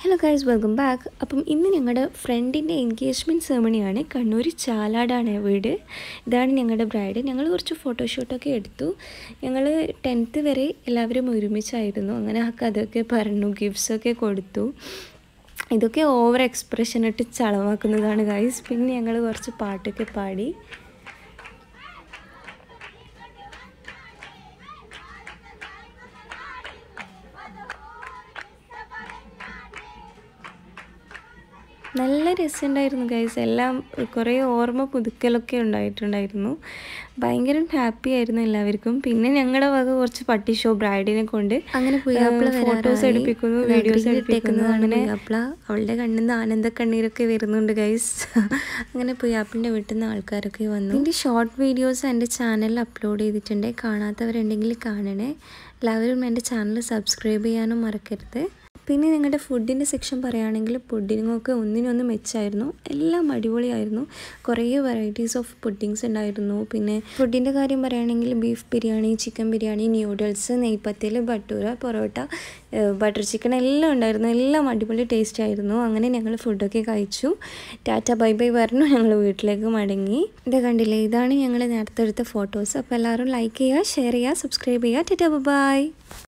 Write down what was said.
Hello guys welcome back അപ്പം ഇന്ന് ഞങ്ങളുടെ ഫ്രണ്ടിൻ്റെ എൻഗേജ്മെൻറ്റ് സെറമണിയാണ് കണ്ണൂർ ചാലാടാണ് വീട് ഇതാണ് ഞങ്ങളുടെ ബ്രൈഡ് ഞങ്ങൾ കുറച്ച് ഫോട്ടോഷൂട്ടൊക്കെ എടുത്തു ഞങ്ങൾ ടെൻത്ത് വരെ എല്ലാവരും ഒരുമിച്ചായിരുന്നു അങ്ങനെ ആ കഥയൊക്കെ പറഞ്ഞു ഗിഫ്റ്റ്സൊക്കെ കൊടുത്തു ഇതൊക്കെ ഓവർ എക്സ്പ്രഷൻ ഇട്ട് ചളവാക്കുന്നതാണ് ഗൈസ് പിന്നെ ഞങ്ങൾ കുറച്ച് പാട്ടൊക്കെ പാടി നല്ല രസമുണ്ടായിരുന്നു ഗൈസ് എല്ലാം കുറേ ഓർമ്മ പുതുക്കലൊക്കെ ഉണ്ടായിട്ടുണ്ടായിരുന്നു ഭയങ്കര ഹാപ്പി ആയിരുന്നു എല്ലാവർക്കും പിന്നെ ഞങ്ങളുടെ വക കുറച്ച് പട്ടി ഷോ ബ്രൈഡിനെ കൊണ്ട് അങ്ങനെ പുയ്യാപ്പിള ഫോട്ടോസ് വരാറായി. എടുപ്പിക്കുന്നു ഇത് വീഡിയോസ് ring എടുപ്പിക്കുന്നു ഇട്ടേക്കുന്നതാണ് അങ്ങനെ പുയ്യാപ്പിള. അവളുടെ കണ്ണിൽ നിന്ന് ആനന്ദ കണ്ണീരൊക്കെ വരുന്നുണ്ട് ഗൈസ് അങ്ങനെ പുയ്യാപ്പിളിൻ്റെ വീട്ടിൽ നിന്ന് ആൾക്കാരൊക്കെ വന്നു ഇതിൻ്റെ ഷോർട്ട് വീഡിയോസ് എൻ്റെ ചാനലിൽ അപ്ലോഡ് ചെയ്തിട്ടുണ്ട് കാണാത്തവരുണ്ടെങ്കിൽ കാണണേ എല്ലാവരും എൻ്റെ ചാനൽ സബ്സ്ക്രൈബ് ചെയ്യാനും മറക്കരുത് പിന്നെ നിങ്ങളുടെ ഫുഡിൻ്റെ സെക്ഷൻ പറയുകയാണെങ്കിൽ പുഡിങ്ങൊക്കെ ഒന്നിനൊന്ന് മെച്ചായിരുന്നു എല്ലാം അടിപൊളിയായിരുന്നു കുറേ വെറൈറ്റീസ് ഓഫ് പുഡിങ്സ് ഉണ്ടായിരുന്നു പിന്നെ ഫുഡിൻ്റെ കാര്യം പറയുകയാണെങ്കിൽ beef biryani chicken biryani noodles നെയ്പ്പത്തിൽ ബട്ടൂര പൊറോട്ട ബട്ടർ ചിക്കൻ എല്ലാം ഉണ്ടായിരുന്നു എല്ലാം അടിപൊളി ടേസ്റ്റ് ആയിരുന്നു അങ്ങനെ ഞങ്ങൾ ഫുഡൊക്കെ കഴിച്ചു ടാറ്റ ബൈ ബൈ പറഞ്ഞു ഞങ്ങൾ വീട്ടിലേക്ക് മടങ്ങി ഇത് കണ്ടില്ലേ ഇതാണ് ഞങ്ങൾ നേരത്തെ എടുത്ത ഫോട്ടോസ് അപ്പോൾ എല്ലാവരും ലൈക്ക് ചെയ്യുക ഷെയർ ചെയ്യുക സബ്സ്ക്രൈബ് ചെയ്യുക ടാറ്റ ബൈ